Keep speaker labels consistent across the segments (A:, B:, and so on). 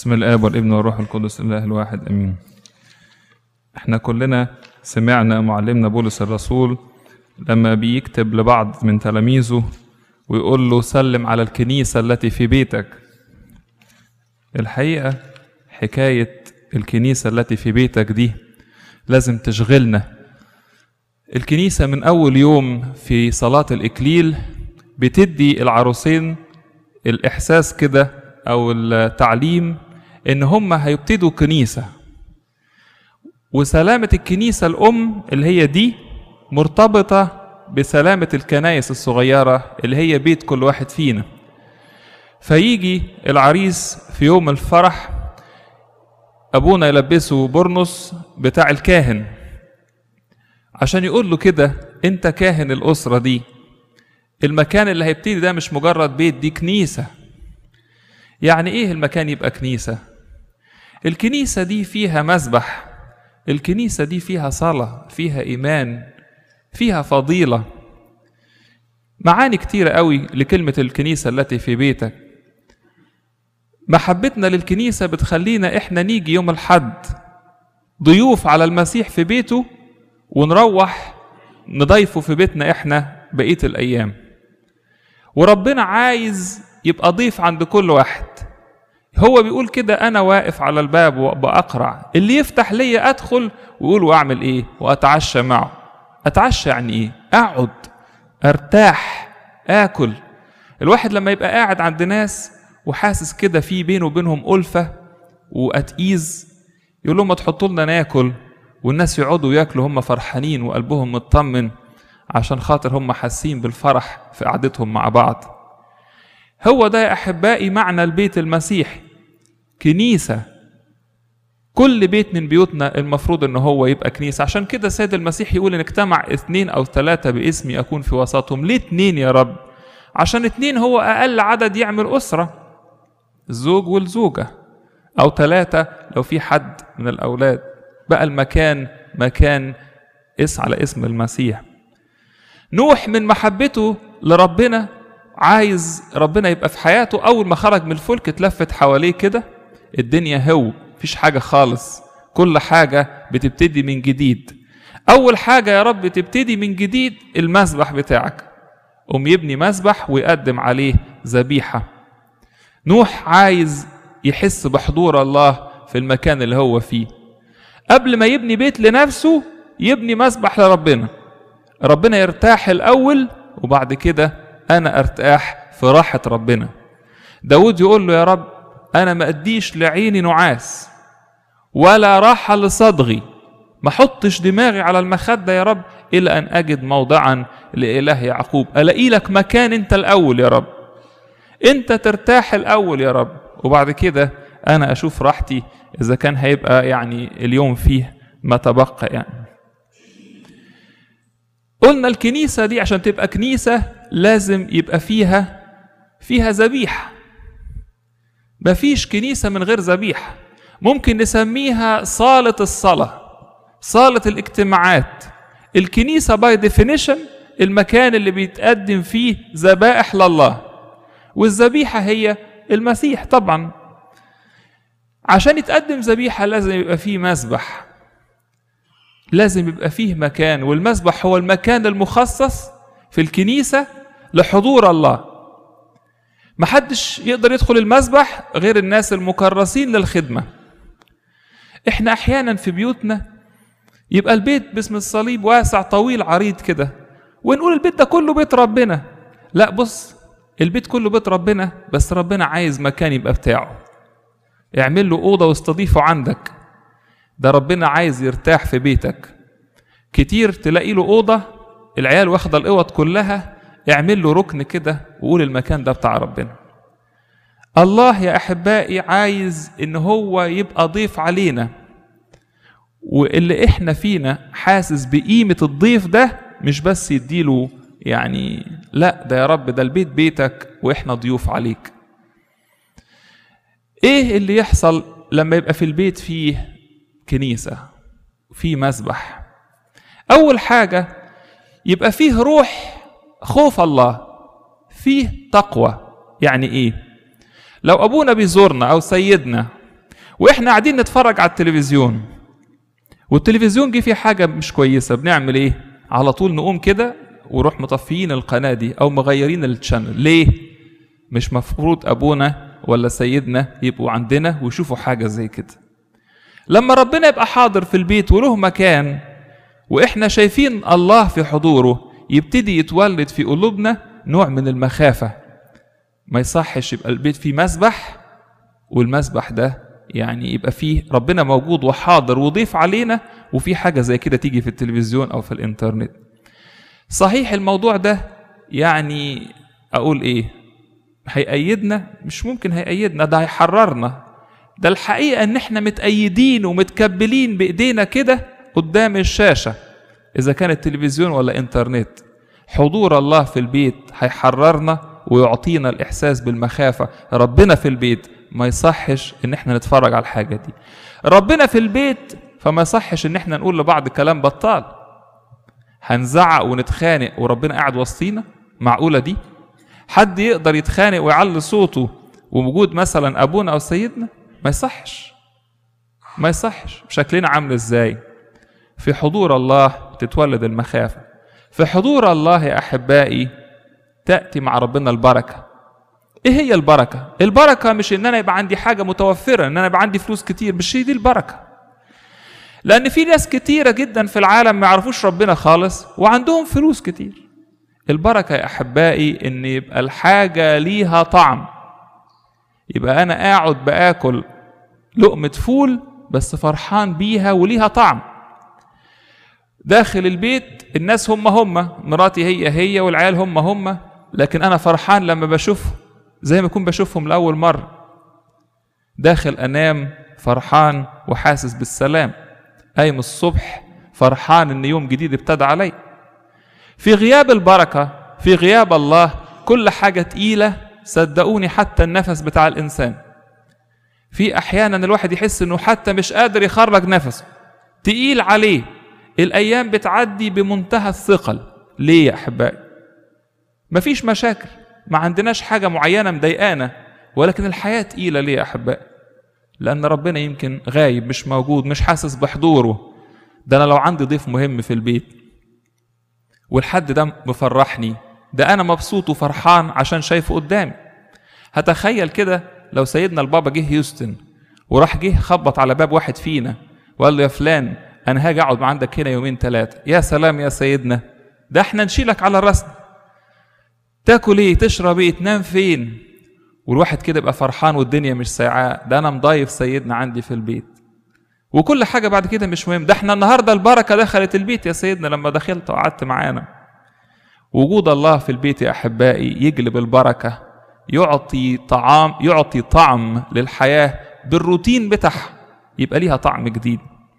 A: بسم الآب والابن والروح القدس الله الواحد أمين احنا كلنا سمعنا معلمنا بولس الرسول لما بيكتب لبعض من تلاميذه ويقول له سلم على الكنيسة التي في بيتك الحقيقة حكاية الكنيسة التي في بيتك دي لازم تشغلنا الكنيسة من أول يوم في صلاة الإكليل بتدي العروسين الإحساس كده أو التعليم إن هم هيبتدوا كنيسة وسلامة الكنيسة الأم اللي هي دي مرتبطة بسلامة الكنايس الصغيرة اللي هي بيت كل واحد فينا فيجي العريس في يوم الفرح أبونا يلبسه برنس بتاع الكاهن عشان يقول له كده أنت كاهن الأسرة دي المكان اللي هيبتدي ده مش مجرد بيت دي كنيسة يعني إيه المكان يبقى كنيسة؟ الكنيسة دي فيها مسبح الكنيسة دي فيها صلاة فيها إيمان فيها فضيلة معاني كتيرة قوي لكلمة الكنيسة التي في بيتك محبتنا للكنيسة بتخلينا إحنا نيجي يوم الحد ضيوف على المسيح في بيته ونروح نضيفه في بيتنا إحنا بقية الأيام وربنا عايز يبقى ضيف عند كل واحد هو بيقول كده أنا واقف على الباب وبأقرع اللي يفتح ليا أدخل ويقول وأعمل إيه وأتعشى معه أتعشى يعني إيه أقعد أرتاح آكل الواحد لما يبقى قاعد عند ناس وحاسس كده في بينه وبينهم ألفة وأتئيز يقول لهم ما تحطوا لنا ناكل والناس يقعدوا ياكلوا هم فرحانين وقلبهم مطمن عشان خاطر هم حاسين بالفرح في قعدتهم مع بعض هو ده يا احبائي معنى البيت المسيحي كنيسه كل بيت من بيوتنا المفروض ان هو يبقى كنيسه عشان كده السيد المسيح يقول ان اجتمع اثنين او ثلاثه باسمي اكون في وسطهم ليه اتنين يا رب عشان اتنين هو اقل عدد يعمل اسره الزوج والزوجه او ثلاثه لو في حد من الاولاد بقى المكان مكان اس على اسم المسيح نوح من محبته لربنا عايز ربنا يبقى في حياته اول ما خرج من الفلك اتلفت حواليه كده الدنيا هو مفيش حاجه خالص كل حاجه بتبتدي من جديد اول حاجه يا رب تبتدي من جديد المسبح بتاعك قوم يبني مسبح ويقدم عليه ذبيحه نوح عايز يحس بحضور الله في المكان اللي هو فيه قبل ما يبني بيت لنفسه يبني مسبح لربنا ربنا يرتاح الاول وبعد كده انا ارتاح في راحه ربنا داود يقول له يا رب انا ما اديش لعيني نعاس ولا راحه لصدغي ما حطش دماغي على المخده يا رب الا ان اجد موضعا لاله يعقوب الاقي لك مكان انت الاول يا رب انت ترتاح الاول يا رب وبعد كده انا اشوف راحتي اذا كان هيبقى يعني اليوم فيه ما تبقى يعني قلنا الكنيسة دي عشان تبقى كنيسة لازم يبقى فيها فيها ذبيحة مفيش كنيسة من غير ذبيحة ممكن نسميها صالة الصلاة صالة الاجتماعات الكنيسة باي ديفينيشن المكان اللي بيتقدم فيه ذبائح لله والذبيحة هي المسيح طبعا عشان يتقدم ذبيحة لازم يبقى فيه مسبح لازم يبقى فيه مكان والمسبح هو المكان المخصص في الكنيسة لحضور الله محدش يقدر يدخل المسبح غير الناس المكرسين للخدمة احنا احيانا في بيوتنا يبقى البيت باسم الصليب واسع طويل عريض كده ونقول البيت ده كله بيت ربنا لا بص البيت كله بيت ربنا بس ربنا عايز مكان يبقى بتاعه اعمل له أوضة واستضيفه عندك ده ربنا عايز يرتاح في بيتك كتير تلاقي له أوضة العيال واخدة الأوض كلها اعمل له ركن كده وقول المكان ده بتاع ربنا الله يا أحبائي عايز إن هو يبقى ضيف علينا واللي إحنا فينا حاسس بقيمة الضيف ده مش بس يديله يعني لا ده يا رب ده البيت بيتك وإحنا ضيوف عليك إيه اللي يحصل لما يبقى في البيت فيه كنيسة في مسبح أول حاجة يبقى فيه روح خوف الله فيه تقوى يعني إيه لو أبونا بيزورنا أو سيدنا واحنا قاعدين نتفرج على التلفزيون والتلفزيون جه فيه حاجه مش كويسه بنعمل ايه على طول نقوم كده وروح مطفيين القناه دي او مغيرين الشانل ليه مش مفروض ابونا ولا سيدنا يبقوا عندنا ويشوفوا حاجه زي كده لما ربنا يبقى حاضر في البيت وله مكان واحنا شايفين الله في حضوره يبتدي يتولد في قلوبنا نوع من المخافه ما يصحش يبقى البيت فيه مسبح والمسبح ده يعني يبقى فيه ربنا موجود وحاضر وضيف علينا وفي حاجه زي كده تيجي في التلفزيون او في الانترنت صحيح الموضوع ده يعني اقول ايه هيأيدنا مش ممكن هيأيدنا ده هيحررنا ده الحقيقة ان احنا متأيدين ومتكبلين بايدينا كده قدام الشاشة اذا كان التلفزيون ولا انترنت حضور الله في البيت هيحررنا ويعطينا الاحساس بالمخافة ربنا في البيت ما يصحش ان احنا نتفرج على الحاجة دي ربنا في البيت فما يصحش ان احنا نقول لبعض كلام بطال هنزعق ونتخانق وربنا قاعد وسطينا معقولة دي حد يقدر يتخانق ويعلي صوته ووجود مثلا ابونا او سيدنا ما يصحش ما يصحش شكلنا عامل ازاي في حضور الله تتولد المخافة في حضور الله يا أحبائي تأتي مع ربنا البركة إيه هي البركة؟ البركة مش إن أنا يبقى عندي حاجة متوفرة إن أنا يبقى عندي فلوس كتير مش هي دي البركة لأن في ناس كتيرة جدا في العالم ما يعرفوش ربنا خالص وعندهم فلوس كتير البركة يا أحبائي إن يبقى الحاجة ليها طعم يبقى أنا قاعد بآكل لقمة فول بس فرحان بيها وليها طعم داخل البيت الناس هم هم مراتي هي هي والعيال هم هم لكن أنا فرحان لما بشوفهم زي ما أكون بشوفهم لأول مرة داخل أنام فرحان وحاسس بالسلام قايم الصبح فرحان إن يوم جديد ابتدى علي في غياب البركة في غياب الله كل حاجة تقيلة صدقوني حتى النفس بتاع الإنسان في أحيانا الواحد يحس إنه حتى مش قادر يخرج نفسه تقيل عليه الأيام بتعدي بمنتهى الثقل ليه يا أحبائي مفيش مشاكل ما عندناش حاجة معينة مضايقانا ولكن الحياة تقيلة ليه يا أحبائي لأن ربنا يمكن غايب مش موجود مش حاسس بحضوره ده أنا لو عندي ضيف مهم في البيت والحد ده مفرحني ده أنا مبسوط وفرحان عشان شايفه قدامي هتخيل كده لو سيدنا البابا جه هيوستن وراح جه خبط على باب واحد فينا وقال له يا فلان انا هاجي اقعد عندك هنا يومين ثلاثه يا سلام يا سيدنا ده احنا نشيلك على الرسم تاكل ايه تشرب ايه تنام فين والواحد كده يبقى فرحان والدنيا مش سايعاه ده انا مضايف سيدنا عندي في البيت وكل حاجه بعد كده مش مهم ده احنا النهارده البركه دخلت البيت يا سيدنا لما دخلت وقعدت معانا وجود الله في البيت يا احبائي يجلب البركه يعطي طعام يعطي طعم للحياه بالروتين بتاعها يبقى ليها طعم جديد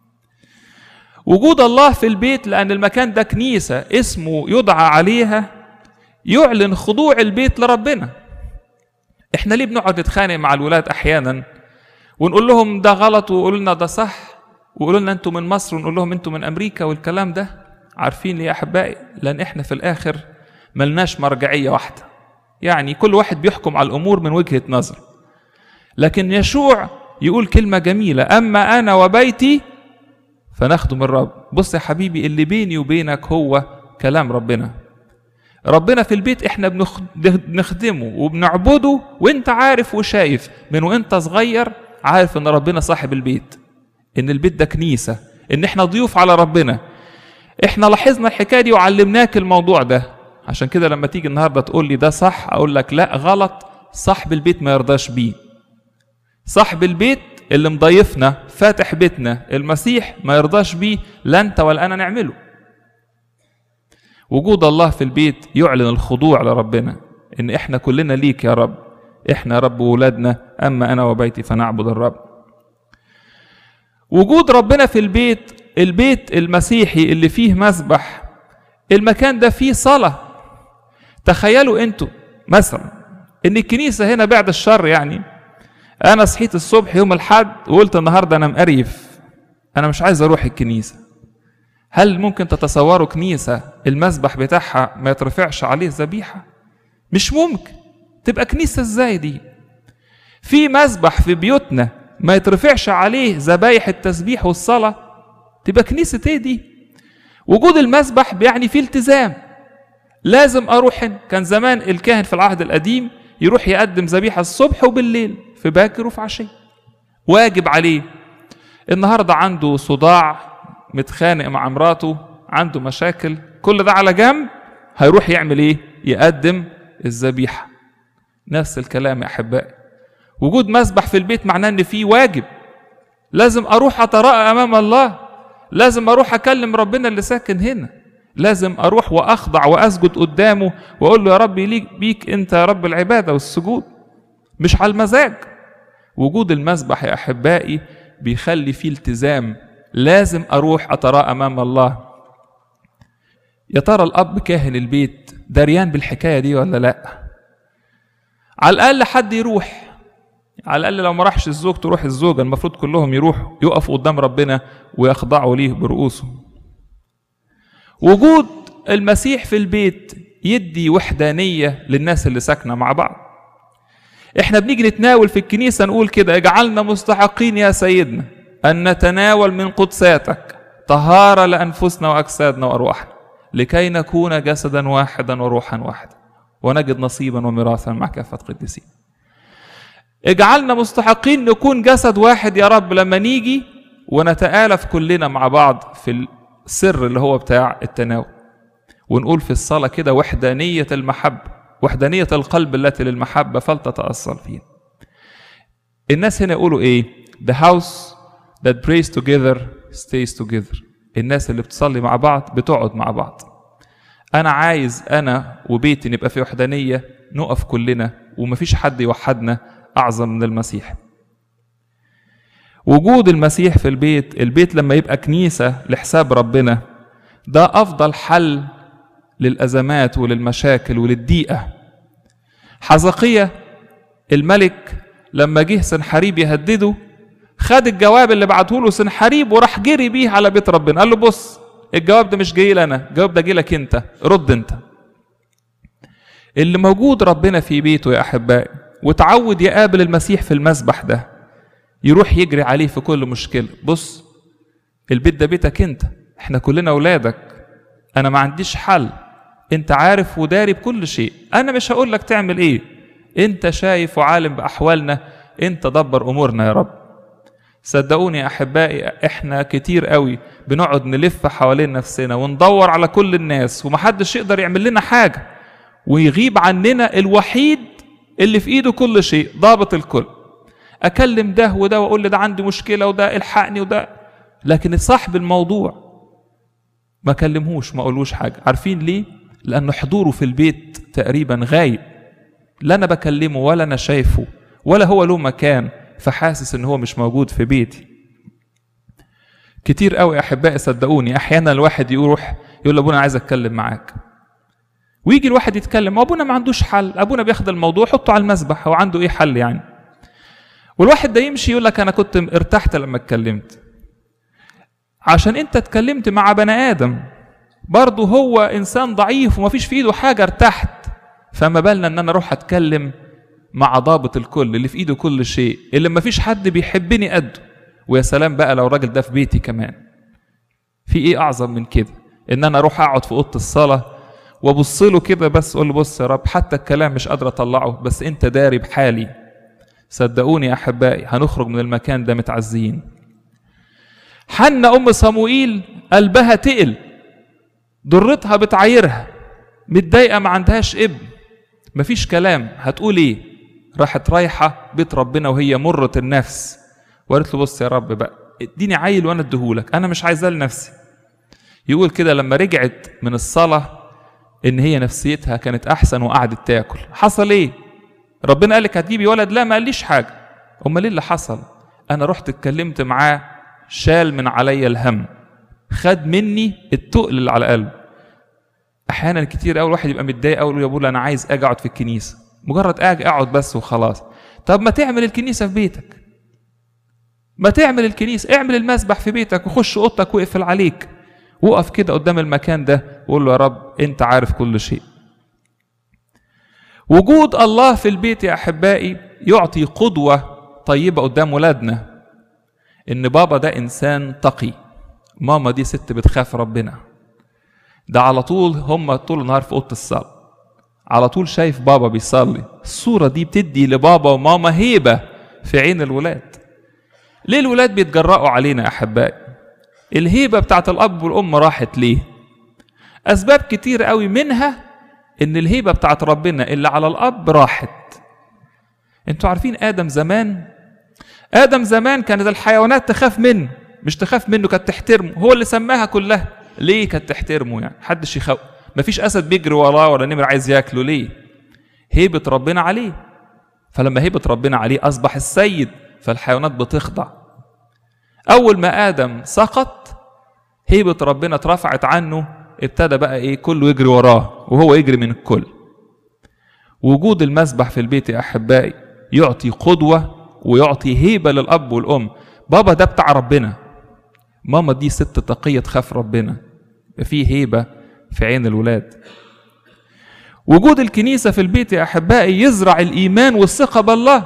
A: وجود الله في البيت لأن المكان ده كنيسة اسمه يدعى عليها يعلن خضوع البيت لربنا احنا ليه بنقعد نتخانق مع الولاد احيانا ونقول لهم ده غلط ويقولوا لنا ده صح ويقولوا لنا انتوا من مصر ونقول لهم انتوا من امريكا والكلام ده عارفين ليه يا احبائي لان احنا في الاخر ملناش مرجعيه واحده يعني كل واحد بيحكم على الامور من وجهه نظر لكن يشوع يقول كلمه جميله اما انا وبيتي فنخدم الرب بص يا حبيبي اللي بيني وبينك هو كلام ربنا ربنا في البيت احنا بنخدمه وبنعبده وانت عارف وشايف من وانت صغير عارف ان ربنا صاحب البيت ان البيت ده كنيسة ان احنا ضيوف على ربنا احنا لاحظنا الحكاية دي وعلمناك الموضوع ده عشان كده لما تيجي النهاردة تقول لي ده صح اقول لك لا غلط صاحب البيت ما يرضاش بيه صاحب البيت اللي مضيفنا فاتح بيتنا المسيح ما يرضاش بيه لا انت ولا انا نعمله وجود الله في البيت يعلن الخضوع لربنا ان احنا كلنا ليك يا رب احنا يا رب ولادنا اما انا وبيتي فنعبد الرب وجود ربنا في البيت البيت المسيحي اللي فيه مسبح المكان ده فيه صلاة تخيلوا انتوا مثلا ان الكنيسة هنا بعد الشر يعني انا صحيت الصبح يوم الحد وقلت النهارده انا مقريف انا مش عايز اروح الكنيسه هل ممكن تتصوروا كنيسه المسبح بتاعها ما يترفعش عليه ذبيحه مش ممكن تبقى كنيسه ازاي دي في مسبح في بيوتنا ما يترفعش عليه ذبايح التسبيح والصلاة تبقى كنيسة ايه دي وجود المسبح بيعني فيه التزام لازم اروح هنا كان زمان الكاهن في العهد القديم يروح يقدم ذبيحة الصبح وبالليل في باكر وفي عشية واجب عليه النهاردة عنده صداع متخانق مع مراته عنده مشاكل كل ده على جنب هيروح يعمل ايه يقدم الذبيحة نفس الكلام يا أحبائي وجود مسبح في البيت معناه ان في واجب لازم اروح اتراءى امام الله لازم اروح اكلم ربنا اللي ساكن هنا لازم اروح واخضع واسجد قدامه واقول له يا رب ليك بيك انت يا رب العباده والسجود مش على المزاج وجود المسبح يا احبائي بيخلي فيه التزام لازم اروح اتراءى امام الله يا ترى الاب كاهن البيت دريان بالحكايه دي ولا لا على الاقل حد يروح على الاقل لو ما راحش الزوج تروح الزوجه المفروض كلهم يروحوا يقفوا قدام ربنا ويخضعوا ليه برؤوسهم وجود المسيح في البيت يدي وحدانيه للناس اللي ساكنه مع بعض احنا بنيجي نتناول في الكنيسه نقول كده اجعلنا مستحقين يا سيدنا ان نتناول من قدساتك طهاره لانفسنا واجسادنا وارواحنا لكي نكون جسدا واحدا وروحا واحدا ونجد نصيبا وميراثا مع كافه قديسين اجعلنا مستحقين نكون جسد واحد يا رب لما نيجي ونتآلف كلنا مع بعض في السر اللي هو بتاع التناول ونقول في الصلاة كده وحدانية المحبة وحدانية القلب التي للمحبة فلتتأصل فينا الناس هنا يقولوا ايه the house that prays together stays together الناس اللي بتصلي مع بعض بتقعد مع بعض انا عايز انا وبيتي نبقى في وحدانية نقف كلنا ومفيش حد يوحدنا اعظم من المسيح وجود المسيح في البيت البيت لما يبقى كنيسة لحساب ربنا ده أفضل حل للأزمات وللمشاكل وللضيقة حزقية الملك لما جه سنحريب يهدده خد الجواب اللي بعته له سنحريب وراح جري بيه على بيت ربنا قال له بص الجواب ده مش جاي لنا الجواب ده جاي لك انت رد انت اللي موجود ربنا في بيته يا احبائي وتعود يقابل المسيح في المسبح ده يروح يجري عليه في كل مشكلة بص البيت ده بيتك انت احنا كلنا اولادك انا ما عنديش حل انت عارف وداري بكل شيء انا مش هقول لك تعمل ايه انت شايف وعالم باحوالنا انت دبر امورنا يا رب صدقوني يا احبائي احنا كتير قوي بنقعد نلف حوالين نفسنا وندور على كل الناس ومحدش يقدر يعمل لنا حاجه ويغيب عننا الوحيد اللي في ايده كل شيء ضابط الكل اكلم ده وده واقول له ده عندي مشكله وده الحقني وده لكن صاحب الموضوع ما كلمهوش ما اقولوش حاجه عارفين ليه لان حضوره في البيت تقريبا غايب لا انا بكلمه ولا انا شايفه ولا هو له مكان فحاسس ان هو مش موجود في بيتي كتير قوي احبائي صدقوني احيانا الواحد يروح يقول لابونا عايز اتكلم معاك ويجي الواحد يتكلم ابونا ما عندوش حل ابونا بياخد الموضوع حطه على المسبح هو عنده ايه حل يعني والواحد ده يمشي يقول لك انا كنت ارتحت لما اتكلمت عشان انت اتكلمت مع بني ادم برضه هو انسان ضعيف ومفيش في ايده حاجه ارتحت فما بالنا ان انا اروح اتكلم مع ضابط الكل اللي في ايده كل شيء اللي مفيش حد بيحبني قده ويا سلام بقى لو الراجل ده في بيتي كمان في ايه اعظم من كده ان انا اروح اقعد في اوضه الصلاه وابص له كده بس اقول له بص يا رب حتى الكلام مش قادر اطلعه بس انت داري بحالي صدقوني يا احبائي هنخرج من المكان ده متعزين حنا ام صموئيل قلبها تقل ضرتها بتعايرها متضايقه ما عندهاش ابن مفيش كلام هتقول ايه راحت رايحه بيت ربنا وهي مره النفس وقالت له بص يا رب بقى اديني عيل وانا اديهولك انا مش عايزاه لنفسي يقول كده لما رجعت من الصلاه ان هي نفسيتها كانت احسن وقعدت تاكل حصل ايه ربنا قال لك هتجيبي ولد لا ما قاليش حاجه امال ايه اللي حصل انا رحت اتكلمت معاه شال من عليا الهم خد مني التقل اللي على قلبه احيانا كتير قوي الواحد يبقى متضايق قوي يا ابونا انا عايز اجي اقعد في الكنيسه مجرد اجي اقعد بس وخلاص طب ما تعمل الكنيسه في بيتك ما تعمل الكنيسه اعمل المسبح في بيتك وخش اوضتك واقفل عليك وقف كده قدام المكان ده وقول له يا رب انت عارف كل شيء وجود الله في البيت يا احبائي يعطي قدوه طيبة قدام ولادنا إن بابا ده إنسان تقي ماما دي ست بتخاف ربنا ده على طول هم طول النهار في أوضة الصلاة على طول شايف بابا بيصلي الصورة دي بتدي لبابا وماما هيبة في عين الولاد ليه الولاد بيتجرأوا علينا أحبائي الهيبة بتاعت الأب والأم راحت ليه أسباب كتير قوي منها إن الهيبة بتاعت ربنا اللي على الأب راحت انتوا عارفين آدم زمان آدم زمان كانت الحيوانات تخاف منه مش تخاف منه كانت تحترمه هو اللي سماها كلها ليه كانت تحترمه يعني محدش يخاف مفيش أسد بيجري وراه ولا نمر عايز ياكله ليه هيبة ربنا عليه فلما هيبة ربنا عليه أصبح السيد فالحيوانات بتخضع أول ما آدم سقط هيبة ربنا اترفعت عنه ابتدى بقى إيه كله يجري وراه وهو يجري من الكل وجود المسبح في البيت يا أحبائي يعطي قدوة ويعطي هيبة للأب والأم بابا ده بتاع ربنا ماما دي ست تقية تخاف ربنا في هيبة في عين الولاد وجود الكنيسة في البيت يا أحبائي يزرع الإيمان والثقة بالله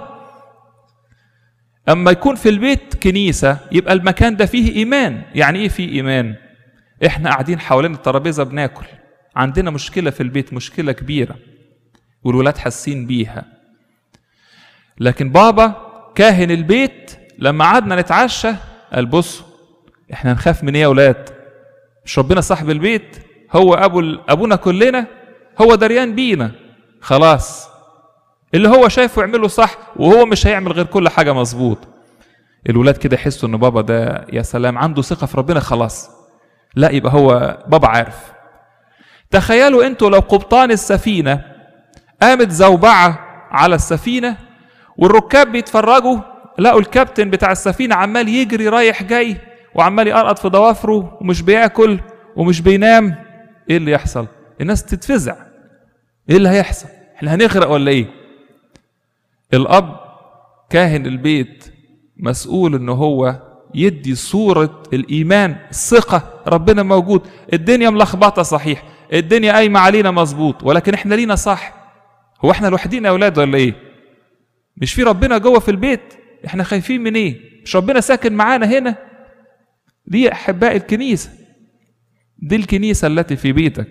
A: أما يكون في البيت كنيسة يبقى المكان ده فيه إيمان يعني إيه فيه إيمان إحنا قاعدين حوالين الترابيزة بناكل عندنا مشكلة في البيت مشكلة كبيرة والولاد حاسين بيها لكن بابا كاهن البيت لما قعدنا نتعشى قال بصوا احنا نخاف من ايه يا ولاد مش ربنا صاحب البيت هو ابو ابونا كلنا هو دريان بينا خلاص اللي هو شايفه يعمله صح وهو مش هيعمل غير كل حاجه مظبوط الولاد كده يحسوا ان بابا ده يا سلام عنده ثقه في ربنا خلاص لا يبقى هو بابا عارف تخيلوا انتوا لو قبطان السفينه قامت زوبعه على السفينه والركاب بيتفرجوا لقوا الكابتن بتاع السفينه عمال يجري رايح جاي وعمال يقرقط في ضوافره ومش بياكل ومش بينام ايه اللي يحصل الناس تتفزع ايه اللي هيحصل احنا هنغرق ولا ايه الاب كاهن البيت مسؤول ان هو يدي صورة الإيمان الثقة ربنا موجود الدنيا ملخبطة صحيح الدنيا قايمة علينا مظبوط ولكن احنا لينا صح هو احنا لوحدين يا أولاد ولا ايه مش في ربنا جوه في البيت احنا خايفين من ايه مش ربنا ساكن معانا هنا دي أحباء الكنيسة دي الكنيسة التي في بيتك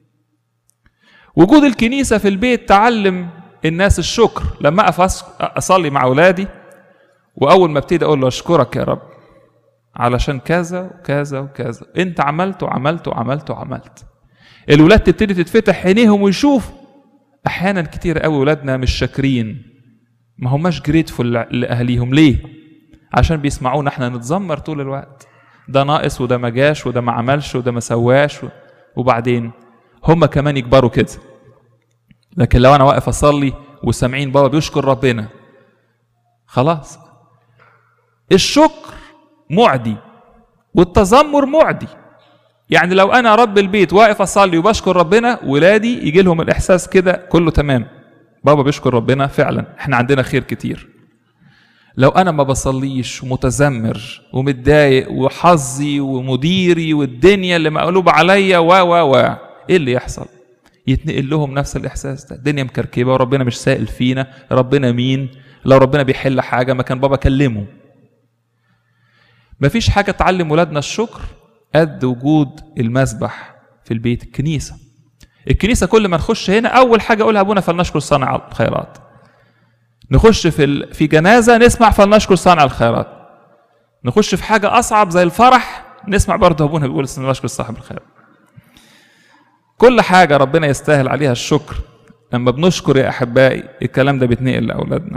A: وجود الكنيسة في البيت تعلم الناس الشكر لما أقف أصلي مع أولادي وأول ما ابتدي أقول له أشكرك يا رب علشان كذا وكذا وكذا أنت عملت وعملت وعملت وعملت الولاد تبتدي تتفتح عينيهم ويشوفوا أحيانا كتير قوي ولادنا مش شاكرين ما هماش جريتفول لأهليهم ليه؟ عشان بيسمعونا احنا نتذمر طول الوقت ده ناقص وده ما جاش وده ما عملش وده ما سواش وبعدين هم كمان يكبروا كده لكن لو انا واقف اصلي وسامعين بابا بيشكر ربنا خلاص الشكر معدي والتذمر معدي يعني لو انا رب البيت واقف اصلي وبشكر ربنا ولادي يجي لهم الاحساس كده كله تمام بابا بيشكر ربنا فعلا احنا عندنا خير كتير لو انا ما بصليش ومتذمر ومتضايق وحظي ومديري والدنيا اللي مقلوبه عليا و و و ايه اللي يحصل يتنقل لهم نفس الاحساس ده الدنيا مكركبه وربنا مش سائل فينا ربنا مين لو ربنا بيحل حاجه ما كان بابا كلمه مفيش حاجه تعلم ولادنا الشكر قد وجود المسبح في البيت الكنيسه الكنيسه كل ما نخش هنا اول حاجه اقولها ابونا فلنشكر صانع الخيرات نخش في ال... في جنازه نسمع فلنشكر صانع الخيرات نخش في حاجه اصعب زي الفرح نسمع برضه ابونا بيقول نشكر صاحب الخير كل حاجه ربنا يستاهل عليها الشكر لما بنشكر يا احبائي الكلام ده بيتنقل لاولادنا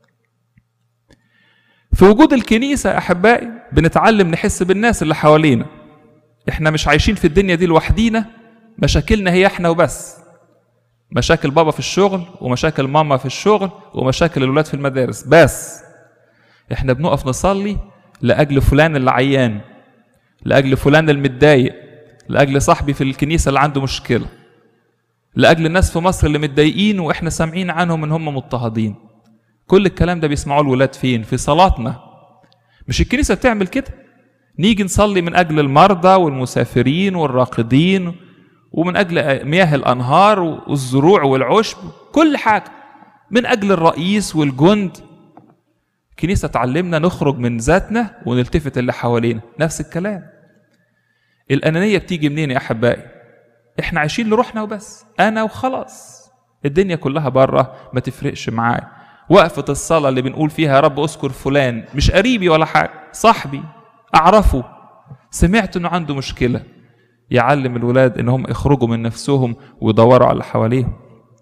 A: في وجود الكنيسه يا احبائي بنتعلم نحس بالناس اللي حوالينا احنا مش عايشين في الدنيا دي لوحدينا مشاكلنا هي احنا وبس مشاكل بابا في الشغل ومشاكل ماما في الشغل ومشاكل الولاد في المدارس بس احنا بنقف نصلي لاجل فلان اللي عيان لاجل فلان المتضايق لاجل صاحبي في الكنيسه اللي عنده مشكله لاجل الناس في مصر اللي متضايقين واحنا سامعين عنهم ان هم مضطهدين كل الكلام ده بيسمعوه الولاد فين في صلاتنا مش الكنيسه بتعمل كده نيجي نصلي من اجل المرضى والمسافرين والراقدين ومن أجل مياه الأنهار والزروع والعشب كل حاجة من أجل الرئيس والجند الكنيسة تعلمنا نخرج من ذاتنا ونلتفت اللي حوالينا نفس الكلام الأنانية بتيجي منين يا أحبائي احنا عايشين لروحنا وبس أنا وخلاص الدنيا كلها بره ما تفرقش معايا وقفة الصلاة اللي بنقول فيها يا رب اذكر فلان مش قريبي ولا حاجة صاحبي أعرفه سمعت إنه عنده مشكلة يعلم الولاد إنهم يخرجوا من نفسهم ويدوروا على اللي حواليهم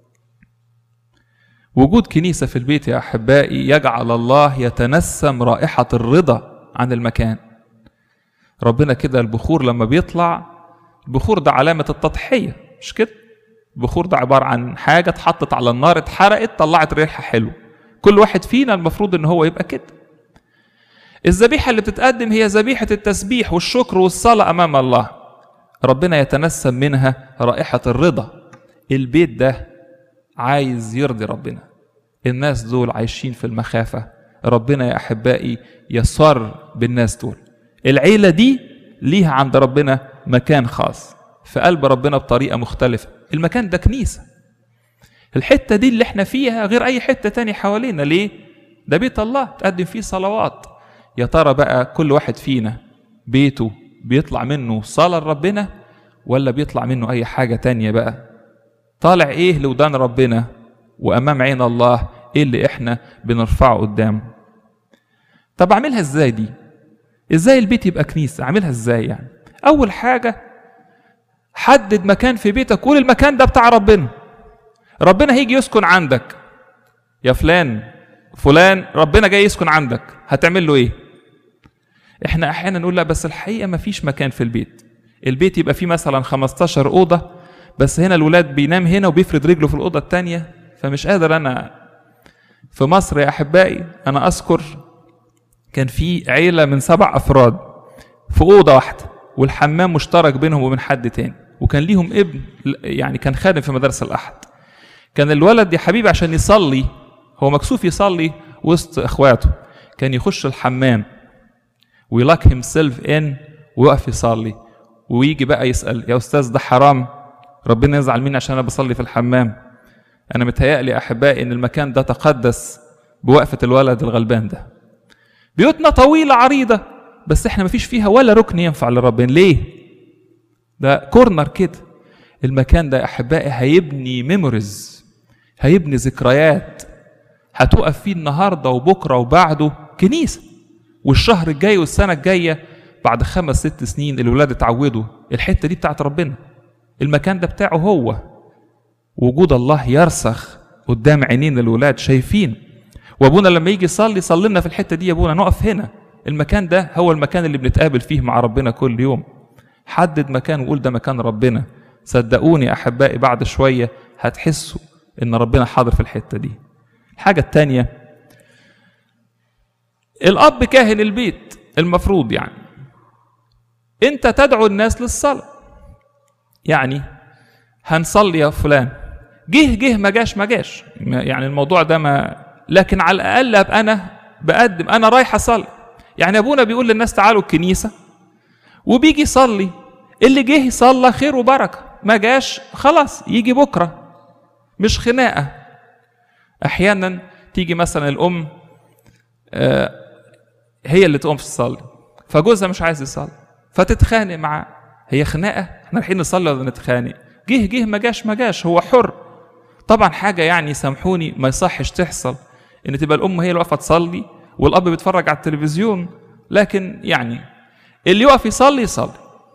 A: وجود كنيسة في البيت يا أحبائي يجعل الله يتنسم رائحة الرضا عن المكان ربنا كده البخور لما بيطلع البخور ده علامة التضحية مش كده البخور ده عبارة عن حاجة اتحطت على النار اتحرقت طلعت ريحة حلوة كل واحد فينا المفروض ان هو يبقى كده الذبيحة اللي بتتقدم هي ذبيحة التسبيح والشكر والصلاة أمام الله ربنا يتنسم منها رائحة الرضا البيت ده عايز يرضي ربنا الناس دول عايشين في المخافة ربنا يا أحبائي يسر بالناس دول العيلة دي ليها عند ربنا مكان خاص في قلب ربنا بطريقة مختلفة المكان ده كنيسة الحتة دي اللي احنا فيها غير أي حتة تاني حوالينا ليه؟ ده بيت الله تقدم فيه صلوات يا ترى بقى كل واحد فينا بيته بيطلع منه صلاة لربنا ولا بيطلع منه أي حاجة تانية بقى طالع إيه لودان ربنا وأمام عين الله إيه اللي إحنا بنرفعه قدامه طب أعملها إزاي دي إزاي البيت يبقى كنيسة أعملها إزاي يعني أول حاجة حدد مكان في بيتك قول المكان ده بتاع ربنا ربنا هيجي يسكن عندك يا فلان فلان ربنا جاي يسكن عندك هتعمل له ايه احنا احيانا نقول لا بس الحقيقه ما فيش مكان في البيت البيت يبقى فيه مثلا 15 اوضه بس هنا الولاد بينام هنا وبيفرد رجله في الاوضه الثانيه فمش قادر انا في مصر يا احبائي انا اذكر كان في عيله من سبع افراد في اوضه واحده والحمام مشترك بينهم وبين حد تاني وكان ليهم ابن يعني كان خادم في مدرسه الاحد كان الولد يا حبيبي عشان يصلي هو مكسوف يصلي وسط اخواته كان يخش الحمام ويلاك هيم سيلف ان ويقف يصلي ويجي بقى يسال يا استاذ ده حرام ربنا يزعل مني عشان انا بصلي في الحمام انا متهيألي احبائي ان المكان ده تقدس بوقفه الولد الغلبان ده بيوتنا طويله عريضه بس احنا مفيش فيها ولا ركن ينفع لربنا ليه ده كورنر كده المكان ده يا احبائي هيبني ميموريز هيبني ذكريات هتقف فيه النهارده وبكره وبعده كنيسه والشهر الجاي والسنه الجايه بعد خمس ست سنين الولاد اتعودوا الحته دي بتاعت ربنا المكان ده بتاعه هو وجود الله يرسخ قدام عينين الولاد شايفين وابونا لما يجي يصلي صلي لنا في الحته دي يا ابونا نقف هنا المكان ده هو المكان اللي بنتقابل فيه مع ربنا كل يوم حدد مكان وقول ده مكان ربنا صدقوني احبائي بعد شويه هتحسوا ان ربنا حاضر في الحته دي الحاجه الثانيه الاب كاهن البيت المفروض يعني انت تدعو الناس للصلاه يعني هنصلي يا فلان جه جه ما جاش ما جاش يعني الموضوع ده ما لكن على الاقل ابقى انا بقدم انا رايح اصلي يعني ابونا بيقول للناس تعالوا الكنيسه وبيجي يصلي اللي جه يصلى خير وبركه ما جاش خلاص يجي بكره مش خناقه احيانا تيجي مثلا الام آه هي اللي تقوم تصلي فجوزها مش عايز يصلي فتتخانق معاه هي خناقه احنا رايحين نصلي ولا نتخانق جه جه ما جاش ما جاش هو حر طبعا حاجه يعني سامحوني ما يصحش تحصل ان تبقى الام هي اللي واقفه تصلي والاب بيتفرج على التلفزيون لكن يعني اللي يقف يصلي يصلي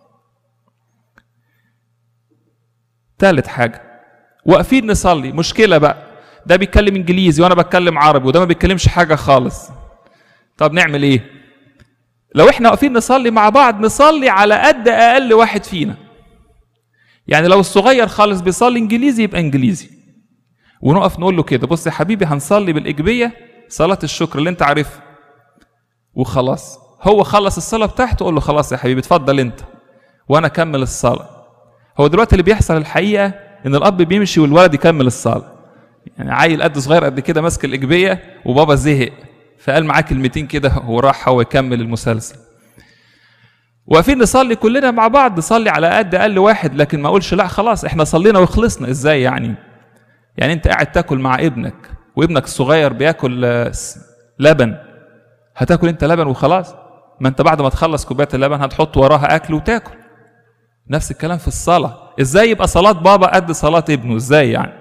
A: ثالث حاجه واقفين نصلي مشكله بقى ده بيتكلم انجليزي وانا بتكلم عربي وده ما بيتكلمش حاجه خالص طب نعمل ايه لو احنا واقفين نصلي مع بعض نصلي على قد اقل واحد فينا يعني لو الصغير خالص بيصلي انجليزي يبقى انجليزي ونقف نقول له كده بص يا حبيبي هنصلي بالايجابيه صلاه الشكر اللي انت عارفها وخلاص هو خلص الصلاه بتاعته قول له خلاص يا حبيبي اتفضل انت وانا اكمل الصلاه هو دلوقتي اللي بيحصل الحقيقه ان الاب بيمشي والولد يكمل الصلاه يعني عيل قد صغير قد كده ماسك الايجابيه وبابا زهق فقال معاه كلمتين كده وراح هو يكمل المسلسل واقفين نصلي كلنا مع بعض نصلي على قد اقل واحد لكن ما اقولش لا خلاص احنا صلينا وخلصنا ازاي يعني يعني انت قاعد تاكل مع ابنك وابنك الصغير بياكل لبن هتاكل انت لبن وخلاص ما انت بعد ما تخلص كوبايه اللبن هتحط وراها اكل وتاكل نفس الكلام في الصلاه ازاي يبقى صلاه بابا قد صلاه ابنه ازاي يعني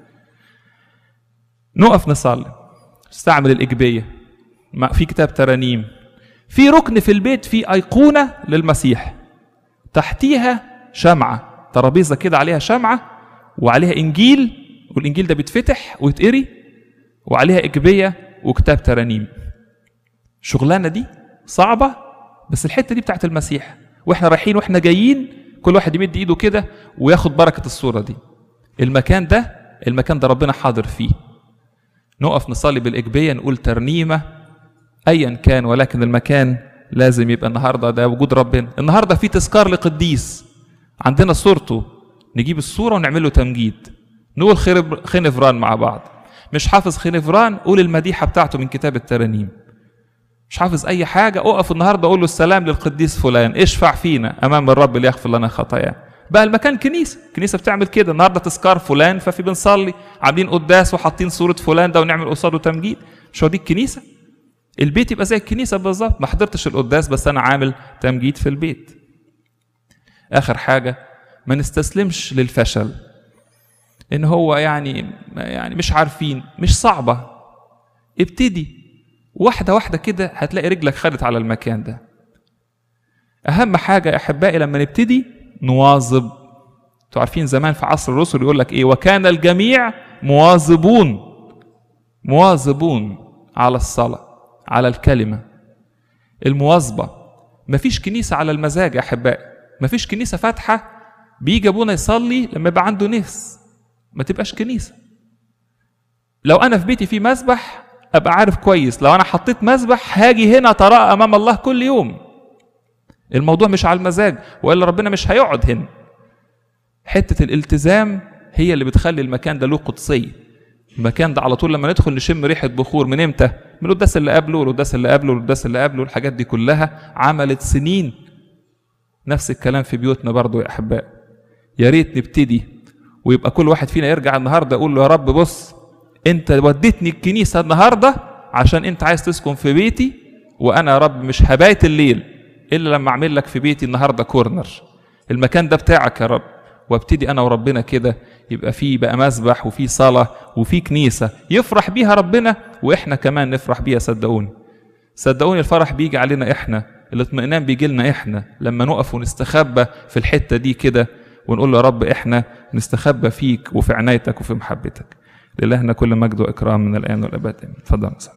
A: نقف نصلي استعمل الايجابيه ما في كتاب ترانيم في ركن في البيت في ايقونه للمسيح تحتيها شمعه ترابيزه كده عليها شمعه وعليها انجيل والانجيل ده بيتفتح ويتقري وعليها ايجابيه وكتاب ترانيم الشغلانه دي صعبه بس الحته دي بتاعت المسيح واحنا رايحين واحنا جايين كل واحد يمد ايده كده وياخد بركه الصوره دي المكان ده المكان ده ربنا حاضر فيه نقف نصلي بالايجابيه نقول ترنيمه ايا كان ولكن المكان لازم يبقى النهارده ده وجود ربنا النهارده في تذكار لقديس عندنا صورته نجيب الصوره ونعمل له تمجيد نقول خرب- خنفران مع بعض مش حافظ خنفران قول المديحه بتاعته من كتاب الترانيم مش حافظ اي حاجه اقف النهارده اقول له السلام للقديس فلان اشفع فينا امام الرب ليغفر لنا خطايانا بقى المكان كنيسه كنيسه بتعمل كده النهارده تذكار فلان ففي بنصلي عاملين قداس وحاطين صوره فلان ده ونعمل قصاده تمجيد مش هو دي الكنيسه البيت يبقى زي الكنيسه بالظبط ما حضرتش القداس بس انا عامل تمجيد في البيت اخر حاجه ما نستسلمش للفشل ان هو يعني يعني مش عارفين مش صعبه ابتدي واحده واحده كده هتلاقي رجلك خدت على المكان ده اهم حاجه يا احبائي لما نبتدي نواظب انتوا عارفين زمان في عصر الرسل يقول لك ايه وكان الجميع مواظبون مواظبون على الصلاه على الكلمه المواظبه مفيش كنيسه على المزاج يا احبائي مفيش كنيسه فاتحه بيجي ابونا يصلي لما يبقى عنده نفس ما تبقاش كنيسه لو انا في بيتي في مسبح ابقى عارف كويس لو انا حطيت مسبح هاجي هنا تراءى امام الله كل يوم الموضوع مش على المزاج والا ربنا مش هيقعد هنا حته الالتزام هي اللي بتخلي المكان ده له قدسيه المكان ده على طول لما ندخل نشم ريحه بخور من امتى من القداس اللي قبله والقداس اللي قبله والقداس اللي قبله الحاجات دي كلها عملت سنين نفس الكلام في بيوتنا برضو يا احباء يا ريت نبتدي ويبقى كل واحد فينا يرجع النهارده يقول له يا رب بص انت وديتني الكنيسه النهارده عشان انت عايز تسكن في بيتي وانا يا رب مش هبات الليل الا لما اعمل لك في بيتي النهارده كورنر المكان ده بتاعك يا رب وابتدي انا وربنا كده يبقى في بقى مسبح وفي صلاه وفي كنيسه يفرح بيها ربنا واحنا كمان نفرح بيها صدقوني صدقوني الفرح بيجي علينا احنا الاطمئنان بيجي لنا احنا لما نقف ونستخبى في الحته دي كده ونقول له يا رب احنا نستخبى فيك وفي عنايتك وفي محبتك لإلهنا كل مجد واكرام من الان والابد امين اتفضل يا مساء.